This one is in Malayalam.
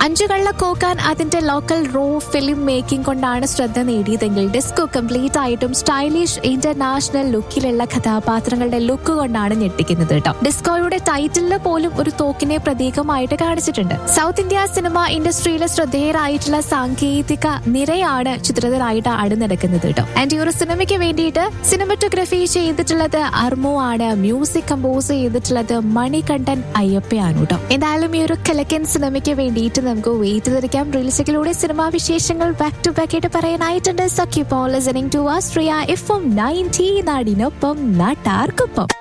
അഞ്ചു കള്ള കോക്കാൻ അതിന്റെ ലോക്കൽ റോ ഫിലിം മേക്കിംഗ് കൊണ്ടാണ് ശ്രദ്ധ നേടിയതെങ്കിൽ ഡിസ്കോ കംപ്ലീറ്റ് ആയിട്ടും സ്റ്റൈലിഷ് ഇന്റർനാഷണൽ ലുക്കിലുള്ള കഥാപാത്രങ്ങളുടെ ലുക്ക് കൊണ്ടാണ് ഞെട്ടിക്കുന്നത് കേട്ടോ ഡിസ്കോയുടെ ടൈറ്റിലിൽ പോലും ഒരു തോക്കിനെ പ്രതീകമായിട്ട് കാണിച്ചിട്ടുണ്ട് സൗത്ത് ഇന്ത്യ സിനിമ ഇൻഡസ്ട്രിയിലെ ശ്രദ്ധേയരായിട്ടുള്ള സാങ്കേതിക നിരയാണ് ചിത്രത്തിലായിട്ട് അണിനിരക്കുന്നത് കേട്ടോ ആൻഡ് ഈ ഒരു സിനിമയ്ക്ക് വേണ്ടിയിട്ട് സിനിമറ്റോഗ്രഫി ചെയ്തിട്ടുള്ളത് അർമോ ആണ് മ്യൂസിക് കമ്പോസ് ചെയ്തിട്ടുള്ളത് മണികണ്ഠൻ അയ്യപ്പയാണ് കേട്ടോ എന്തായാലും ഈ ഒരു കലക്കൻ സിനിമയ്ക്ക് വേണ്ടിയിട്ട് നമുക്ക് വെയിറ്റ് ചെയ്തിരിക്കാം റീൽസിലൂടെ സിനിമാ വിശേഷങ്ങൾ ബാക്ക് ടു ബാക്ക് ആയിട്ട് പറയാനായിട്ടുണ്ട് so keep on listening to Astria F M ninety നാടിനൊപ്പം നാട്ടാർക്കൊപ്പം